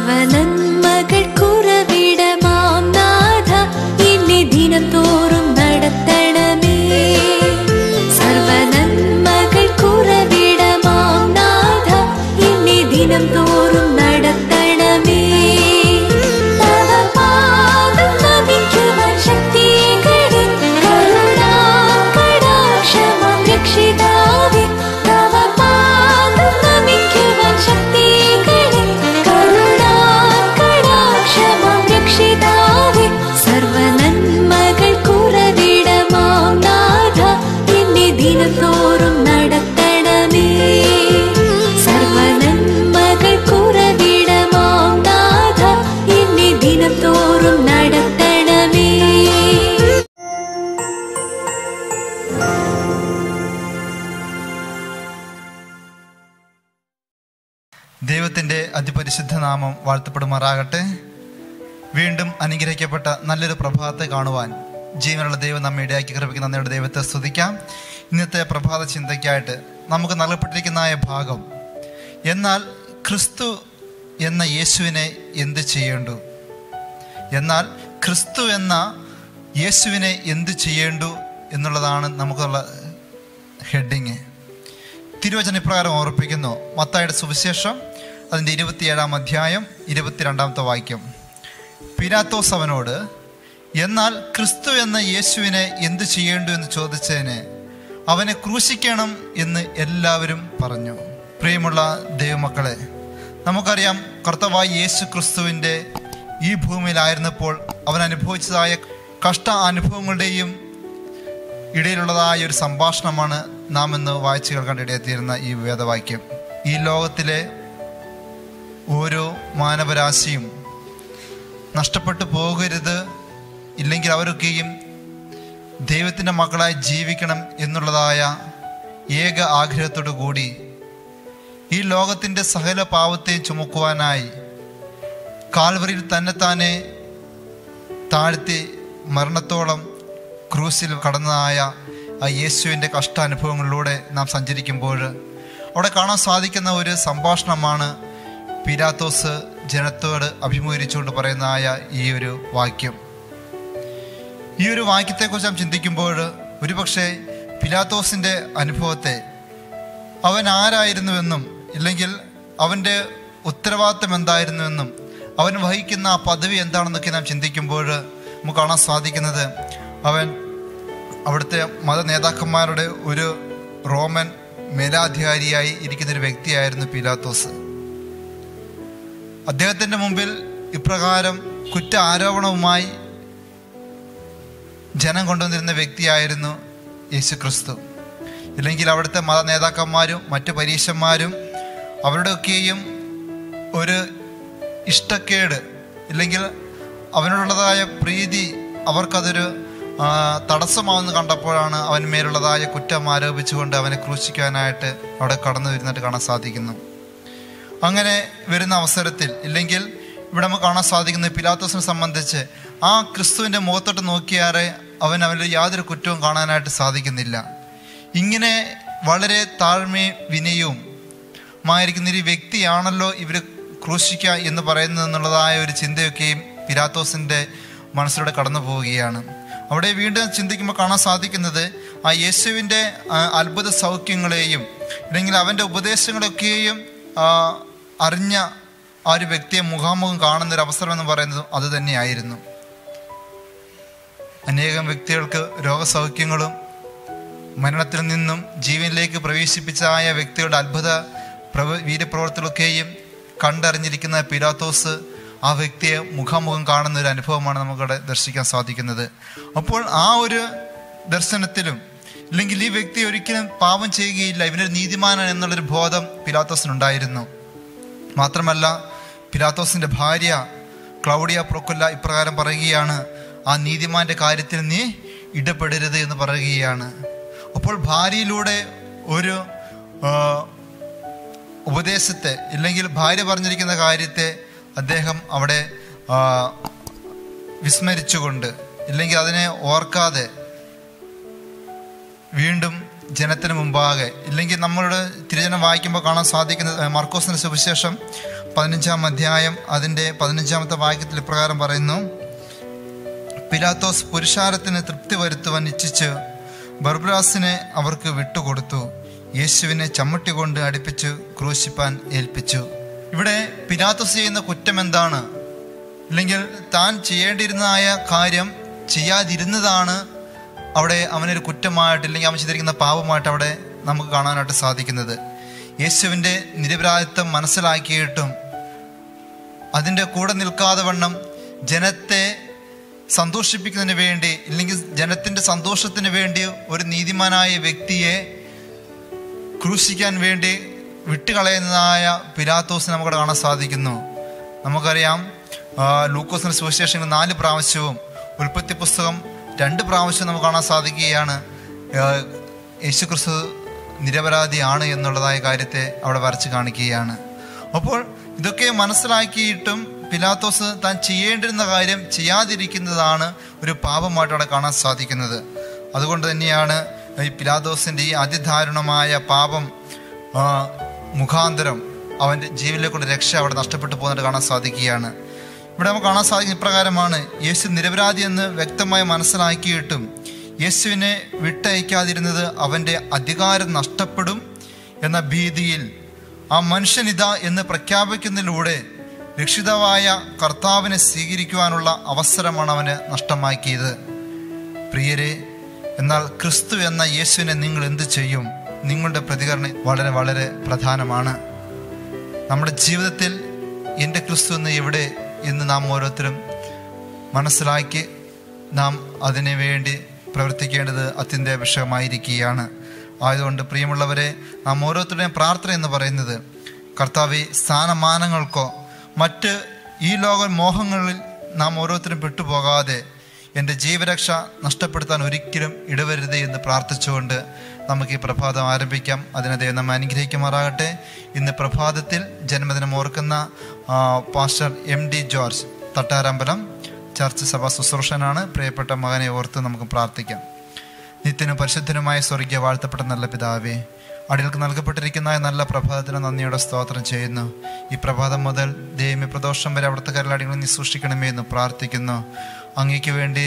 സർവനന്മകൾ കുറവിടമാം നാഥ എന്നെ ദിനം തോറും നടത്തണമേ സർവനന്മകൾ കുറവിടമാം നാഥ എന്നെ ദിനം തോറും നടത്തണമേ തവ പാദം നമിക്കുവാൻ ശക്തികളെ കരുണാകടാക്ഷമാം രക്ഷിതാവേ തവ പാദം നമിക്കുവാൻ ശക്തികളെ കരുണാകടാക്ഷമാം രക്ഷിതാവേ സർവനന്മകൾ കുറവിടമാം നാഥ എന്നെ ദിനം തോറും നടത്തണമേ സർവനന്മകൾ കുറവിടമാം നാഥ എന്നെ ദിനം തോറും നടത്തണമേ ദൈവത്തിൻ്റെ അതിപരിശുദ്ധ നാമം വാഴ്ത്തപ്പെടുമാറാകട്ടെ വീണ്ടും അനുഗ്രഹിക്കപ്പെട്ട നല്ലൊരു പ്രഭാതത്തെ കാണുവാൻ ജീവനുള്ള ദൈവം നമ്മെ ഇടയാക്കി കൃപിക്കുന്ന നന്ദിയുടെ ദൈവത്തെ സ്തുതിക്കാം ഇന്നത്തെ പ്രഭാത ചിന്തയ്ക്കായിട്ട് നമുക്ക് നൽകപ്പെട്ടിരിക്കുന്ന ആ ഭാഗം എന്നാൽ ക്രിസ്തു എന്ന യേശുവിനെ എന്ത് ചെയ്യേണ്ടു എന്നാൽ ക്രിസ്തു എന്ന യേശുവിനെ എന്ത് ചെയ്യേണ്ടു എന്നുള്ളതാണ് നമുക്കുള്ള ഹെഡിങ് തിരുവചന ഇപ്രകാരം ഓർപ്പിക്കുന്നു മത്തായുടെ സുവിശേഷം അതിൻ്റെ ഇരുപത്തിയേഴാം അധ്യായം ഇരുപത്തിരണ്ടാമത്തെ വാക്യം പിരാത്തോസ് അവനോട് എന്നാൽ ക്രിസ്തു എന്ന യേശുവിനെ എന്തു ചെയ്യേണ്ടു എന്ന് ചോദിച്ചതിന് അവനെ ക്രൂശിക്കണം എന്ന് എല്ലാവരും പറഞ്ഞു പ്രിയമുള്ള ദൈവമക്കളെ നമുക്കറിയാം കർത്തവായ യേശു ക്രിസ്തുവിൻ്റെ ഈ ഭൂമിയിലായിരുന്നപ്പോൾ അവൻ അനുഭവിച്ചതായ കഷ്ട അനുഭവങ്ങളുടെയും ഇടയിലുള്ളതായ ഒരു സംഭാഷണമാണ് നാം ഇന്ന് വായിച്ചു കേൾക്കാൻ ഇടയെത്തിയിരുന്ന ഈ വേദവാക്യം ഈ ലോകത്തിലെ ഓരോ മാനവരാശിയും നഷ്ടപ്പെട്ടു പോകരുത് ഇല്ലെങ്കിൽ അവരൊക്കെയും ദൈവത്തിൻ്റെ മക്കളായി ജീവിക്കണം എന്നുള്ളതായ ഏക ആഗ്രഹത്തോടു കൂടി ഈ ലോകത്തിൻ്റെ സകല പാവത്തെയും ചുമക്കുവാനായി കാൽവറിയിൽ തന്നെത്താനെ താഴ്ത്തി മരണത്തോളം ക്രൂസിൽ കടന്നതായ ആ യേശുവിൻ്റെ കഷ്ടാനുഭവങ്ങളിലൂടെ നാം സഞ്ചരിക്കുമ്പോൾ അവിടെ കാണാൻ സാധിക്കുന്ന ഒരു സംഭാഷണമാണ് പിരാത്തോസ് ജനത്തോട് അഭിമുഖീകരിച്ചുകൊണ്ട് പറയുന്നതായ ഈ ഒരു വാക്യം ഈ ഒരു വാക്യത്തെക്കുറിച്ച് നാം ചിന്തിക്കുമ്പോൾ ഒരുപക്ഷെ പിലാത്തോസിൻ്റെ അനുഭവത്തെ അവൻ ആരായിരുന്നുവെന്നും ഇല്ലെങ്കിൽ അവൻ്റെ ഉത്തരവാദിത്തം എന്തായിരുന്നുവെന്നും അവൻ വഹിക്കുന്ന ആ പദവി എന്താണെന്നൊക്കെ നാം ചിന്തിക്കുമ്പോൾ നമുക്ക് കാണാൻ സാധിക്കുന്നത് അവൻ അവിടുത്തെ മത നേതാക്കന്മാരുടെ ഒരു റോമൻ മേലാധികാരിയായി ഇരിക്കുന്ന ഒരു വ്യക്തിയായിരുന്നു പിലാത്തോസ് അദ്ദേഹത്തിൻ്റെ മുമ്പിൽ ഇപ്രകാരം കുറ്റ ആരോപണവുമായി ജനം കൊണ്ടുവന്നിരുന്ന വ്യക്തിയായിരുന്നു യേശു ക്രിസ്തു ഇല്ലെങ്കിൽ അവിടുത്തെ മത നേതാക്കന്മാരും മറ്റു പരീക്ഷന്മാരും അവരുടെയൊക്കെയും ഒരു ഇഷ്ടക്കേട് ഇല്ലെങ്കിൽ അവനോടുള്ളതായ പ്രീതി അവർക്കതൊരു ആ, തടസ്സമാവെന്ന് കണ്ടപ്പോഴാണ് അവൻ മേലുള്ളതായ കുറ്റം ആരോപിച്ചുകൊണ്ട് അവനെ ക്രൂശിക്കാനായിട്ട് അവിടെ കടന്നു വരുന്നതായിട്ട് കാണാൻ സാധിക്കുന്നു അങ്ങനെ വരുന്ന അവസരത്തിൽ ഇല്ലെങ്കിൽ ഇവിടെ നമുക്ക് കാണാൻ സാധിക്കുന്ന പിലാത്തോസിനെ സംബന്ധിച്ച് ആ ക്രിസ്തുവിൻ്റെ മുഖത്തോട്ട് നോക്കിയാറെ അവൻ അവനിൽ യാതൊരു കുറ്റവും കാണാനായിട്ട് സാധിക്കുന്നില്ല ഇങ്ങനെ വളരെ താഴ്മയും വിനയവും മായിരിക്കുന്ന ഒരു വ്യക്തിയാണല്ലോ ഇവർ ക്രൂശിക്കുക എന്ന് പറയുന്നത് എന്നുള്ളതായ ഒരു ചിന്തയൊക്കെയും പിലാത്തോസിൻ്റെ മനസ്സിലൂടെ കടന്നു പോവുകയാണ് അവിടെ വീണ്ടും ചിന്തിക്കുമ്പോൾ കാണാൻ സാധിക്കുന്നത് ആ യേശുവിൻ്റെ ആ, അത്ഭുത സൗഖ്യങ്ങളെയും അല്ലെങ്കിൽ അവൻ്റെ ഉപദേശങ്ങളൊക്കെയും ആ, അറിഞ്ഞ ആ ഒരു വ്യക്തിയെ മുഖാമുഖം കാണുന്ന ഒരു അവസരം എന്ന് പറയുന്നത് അത് തന്നെയായിരുന്നു അനേകം വ്യക്തികൾക്ക് രോഗസൗഖ്യങ്ങളും മരണത്തിൽ നിന്നും ജീവനിലേക്ക് പ്രവേശിപ്പിച്ചായ വ്യക്തിയുടെ അത്ഭുത പ്രവ വീരപ്രവർത്തനങ്ങളൊക്കെയും കണ്ടറിഞ്ഞിരിക്കുന്ന പിലാത്തോസ് ആ വ്യക്തിയെ മുഖാമുഖം കാണുന്ന ഒരു അനുഭവമാണ് നമുക്കിവിടെ ദർശിക്കാൻ സാധിക്കുന്നത് അപ്പോൾ ആ ഒരു ദർശനത്തിലും ഇല്ലെങ്കിൽ ഈ വ്യക്തി ഒരിക്കലും പാപം ചെയ്യുകയില്ല ഇവനൊരു നീതിമാനാണ് എന്നുള്ളൊരു ബോധം പിലാത്തോസിനുണ്ടായിരുന്നു മാത്രമല്ല പിലാത്തോസിന്റെ ഭാര്യ ക്ലൗഡിയ പ്രൊക്കുല്ല ഇപ്രകാരം പറയുകയാണ് ആ നീതിമാന്റെ കാര്യത്തിൽ നീ ഇടപെടരുത് എന്ന് പറയുകയാണ് അപ്പോൾ ഭാര്യയിലൂടെ ഒരു ആ, ഉപദേശത്തെ ഇല്ലെങ്കിൽ ഭാര്യ പറഞ്ഞിരിക്കുന്ന കാര്യത്തെ അദ്ദേഹം അവിടെ ആ, വിസ്മരിച്ചുകൊണ്ട് ഇല്ലെങ്കിൽ അതിനെ ഓർക്കാതെ വീണ്ടും ജനത്തിന് മുമ്പാകെ ഇല്ലെങ്കിൽ നമ്മളുടെ തിരുജനം വായിക്കുമ്പോൾ കാണാൻ സാധിക്കുന്നത് മർക്കോസിന്റെ സുവിശേഷം പതിനഞ്ചാം അധ്യായം അതിൻ്റെ പതിനഞ്ചാമത്തെ വാക്യത്തിൽ ഇപ്രകാരം പറയുന്നു പിലാത്തോസ് പുരുഷാരത്തിന് തൃപ്തി വരുത്തുവാൻ ഇച്ഛിച്ച് ബർബ്രാസിനെ അവർക്ക് വിട്ടുകൊടുത്തു യേശുവിനെ ചമ്മട്ടി കൊണ്ട് അടുപ്പിച്ച് ക്രൂശിപ്പാൻ ഏൽപ്പിച്ചു ഇവിടെ പിലാത്തോസ് ചെയ്യുന്ന കുറ്റം എന്താണ് അല്ലെങ്കിൽ താൻ ചെയ്യേണ്ടിയിരുന്നതായ കാര്യം ചെയ്യാതിരുന്നതാണ് അവിടെ അവനൊരു കുറ്റമായിട്ട് അല്ലെങ്കിൽ അവൻ ചെയ്തിരിക്കുന്ന പാപമായിട്ട് അവിടെ നമുക്ക് കാണാനായിട്ട് സാധിക്കുന്നത് യേശുവിൻ്റെ നിരപരാധിത്വം മനസ്സിലാക്കിയിട്ടും അതിൻ്റെ കൂടെ നിൽക്കാതെ വണ്ണം ജനത്തെ സന്തോഷിപ്പിക്കുന്നതിന് വേണ്ടി ഇല്ലെങ്കിൽ ജനത്തിൻ്റെ സന്തോഷത്തിന് വേണ്ടി ഒരു നീതിമാനായ വ്യക്തിയെ ക്രൂശിക്കാൻ വേണ്ടി വിട്ടുകളയുന്നതായ പിലാത്തോസ് നമുക്കവിടെ കാണാൻ സാധിക്കുന്നു നമുക്കറിയാം ആ, ലൂക്കോസിന്റെ സുവിശേഷങ്ങൾ നാല് പ്രാവശ്യവും ഉൽപ്പത്തി പുസ്തകം രണ്ട് പ്രാവശ്യവും നമുക്ക് കാണാൻ സാധിക്കുകയാണ് ആ, യേശുക്രിസ്തു നിരപരാധിയാണ് എന്നുള്ളതായ കാര്യത്തെ അവിടെ വരച്ച് കാണിക്കുകയാണ് അപ്പോൾ ഇതൊക്കെ മനസ്സിലാക്കിയിട്ടും പിലാത്തോസ് താൻ ചെയ്യേണ്ടിരുന്ന കാര്യം ചെയ്യാതിരിക്കുന്നതാണ് ഒരു പാപമായിട്ട് അവിടെ കാണാൻ സാധിക്കുന്നത് അതുകൊണ്ട് തന്നെയാണ് ഈ പിലാത്തോസിൻ്റെ ഈ അതിദാരുണമായ പാപം ആ, മുഖാന്തരം അവൻ്റെ ജീവനിലേക്കുള്ള രക്ഷ അവിടെ നഷ്ടപ്പെട്ടു പോകുന്നത് കാണാൻ സാധിക്കുകയാണ് ഇവിടെ നമുക്ക് കാണാൻ സാധിക്കുന്ന ഇപ്രകാരമാണ് യേശു നിരപരാധി എന്ന് വ്യക്തമായി മനസ്സിലാക്കിയിട്ടും യേശുവിനെ വിട്ടയക്കാതിരുന്നത് അവൻ്റെ അധികാരം നഷ്ടപ്പെടും എന്ന ഭീതിയിൽ ആ മനുഷ്യനിത എന്ന് പ്രഖ്യാപിക്കുന്നതിലൂടെ രക്ഷിതാവായ കർത്താവിനെ സ്വീകരിക്കുവാനുള്ള അവസരമാണ് അവന് നഷ്ടമാക്കിയത് പ്രിയരെ എന്നാൽ ക്രിസ്തു എന്ന യേശുവിനെ നിങ്ങൾ എന്ത് ചെയ്യും നിങ്ങളുടെ പ്രതികരണം വളരെ വളരെ പ്രധാനമാണ് നമ്മുടെ ജീവിതത്തിൽ എൻ്റെ ക്രിസ്തു എന്ന് എവിടെ എന്ന് നാം ഓരോരുത്തരും മനസ്സിലാക്കി നാം അതിനു വേണ്ടി പ്രവർത്തിക്കേണ്ടത് അത്യന്താപേക്ഷമായിരിക്കുകയാണ് ആയതുകൊണ്ട് പ്രിയമുള്ളവരെ നാം ഓരോരുത്തരുടെയും പ്രാർത്ഥന എന്ന് പറയുന്നത് കർത്താവെ സ്ഥാനമാനങ്ങൾക്കോ മറ്റ് ഈ ലോക മോഹങ്ങളിൽ നാം ഓരോരുത്തരും പെട്ടുപോകാതെ എൻ്റെ ജീവരക്ഷ നഷ്ടപ്പെടുത്താൻ ഒരിക്കലും ഇടവരുത് എന്ന് പ്രാർത്ഥിച്ചുകൊണ്ട് നമുക്ക് ഈ പ്രഭാതം ആരംഭിക്കാം അതിനെ ദൈവം നമ്മെ അനുഗ്രഹിക്കുമാറാകട്ടെ ഇന്ന് പ്രഭാതത്തിൽ ജന്മദിനം ഓർക്കുന്ന ആ, pastor M D George Thattarambalam church സഭ ശുശ്രൂഷനാണ് പ്രിയപ്പെട്ട മകനെ ഓർത്ത് നമുക്ക് പ്രാർത്ഥിക്കാം നിത്യനും പരിശുദ്ധനുമായ സ്വർഗീയ വാഴ്ത്തപ്പെട്ട നല്ല പിതാവേ അടികൾക്ക് നൽകപ്പെട്ടിരിക്കുന്ന ഈ നല്ല പ്രഭാതത്തിന് നന്ദിയോടെ സ്തോത്രം ചെയ്യുന്നു ഈ പ്രഭാതം മുതൽ ദൈവമി പ്രദോഷം വരെ അവിടുത്തെ കരലടികൾ നീ സൂക്ഷിക്കണമേ എന്ന് പ്രാർത്ഥിക്കുന്നു അങ്ങേക്ക് വേണ്ടി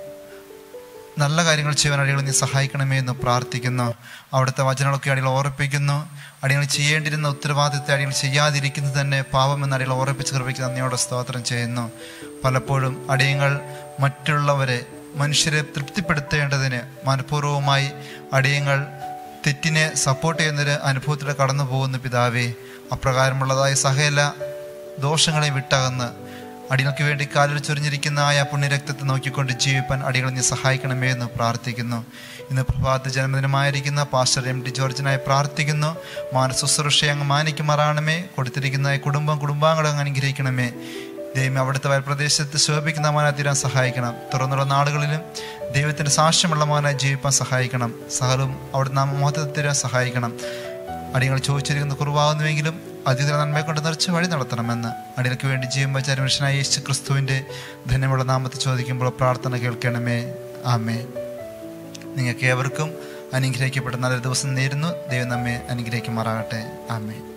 നല്ല കാര്യങ്ങൾ ചെയ്യാൻ അടികൾ നീ സഹായിക്കണമേ എന്ന് പ്രാർത്ഥിക്കുന്നു അവിടുത്തെ വചനങ്ങളൊക്കെ അടികൾ ഓർപ്പിക്കുന്നു അടികൾ ചെയ്യേണ്ടിരുന്ന ഉത്തരവാദിത്തത്തെ അടികൾ ചെയ്യാതിരിക്കുന്നത് തന്നെ പാപമെന്ന് അടികൾ ഓർപ്പിച്ച് കൃപയ്ക്ക് നന്ദിയോടെ സ്തോത്രം ചെയ്യുന്നു പലപ്പോഴും അടിയങ്ങൾ മറ്റുള്ളവരെ മനുഷ്യരെ തൃപ്തിപ്പെടുത്തേണ്ടതിന് മനഃപൂർവ്വമായി അടിയങ്ങൾ തെറ്റിനെ സപ്പോർട്ട് ചെയ്യുന്നൊരു അനുഭവത്തിലൂടെ കടന്നു പോകുന്ന പിതാവേ അപ്രകാരമുള്ളതായ സകല ദോഷങ്ങളെ വിട്ടകന്ന് അടികൾക്ക് വേണ്ടി കാലിൽ ചൊരിഞ്ഞിരിക്കുന്ന ആ പുണ്യരക്തത്തെ നോക്കിക്കൊണ്ട് ജീവിപ്പാൻ അടികളെ നീ സഹായിക്കണമേ എന്ന് പ്രാർത്ഥിക്കുന്നു ഇന്ന് പ്രഭാത ജന്മദിനമായിരിക്കുന്ന പാസ്റ്റർ എം ടി ജോർജിനായി പ്രാർത്ഥിക്കുന്നു മാനശുശ്രൂഷയെ അങ്ങ് മാനിക്കുമാറാണമേ കൊടുത്തിരിക്കുന്ന ഈ കുടുംബം കുടുംബാംഗങ്ങളെ അങ്ങ് അനുഗ്രഹിക്കണമേ ദൈവം അവിടുത്തെ വയൽപ്രദേശത്ത് ശോഭിക്കുന്ന മോനായി തീരാൻ സഹായിക്കണം തുറന്നുള്ള നാടുകളിലും ദൈവത്തിൻ്റെ സാക്ഷ്യമുള്ള മോനായി ജീവിപ്പാൻ സഹായിക്കണം സകലവും അവിടുന്ന് നാം മഹത്വത്തിൽ തീരാൻ സഹായിക്കണം അടിയങ്ങൾ ചോദിച്ചിരിക്കുന്ന കുറവാകുന്നുവെങ്കിലും അതിഥി നന്മയെ കൊണ്ട് നിറച്ച് വഴി നടത്തണമെന്ന് അടികൾക്ക് വേണ്ടി ജീവൻ വച്ച മനുഷ്യനായ യേശു ക്രിസ്തുവിൻ്റെ ധന്യമുള്ള നാമത്തിൽ ചോദിക്കുമ്പോൾ പ്രാർത്ഥന കേൾക്കണമേ ആമേ നിങ്ങൾക്ക് ഏവർക്കും അനുഗ്രഹിക്കപ്പെട്ട നല്ലൊരു ദിവസം നേരുന്നു ദൈവം നമ്മെ അനുഗ്രഹിക്കുമാറാകട്ടെ ആമേ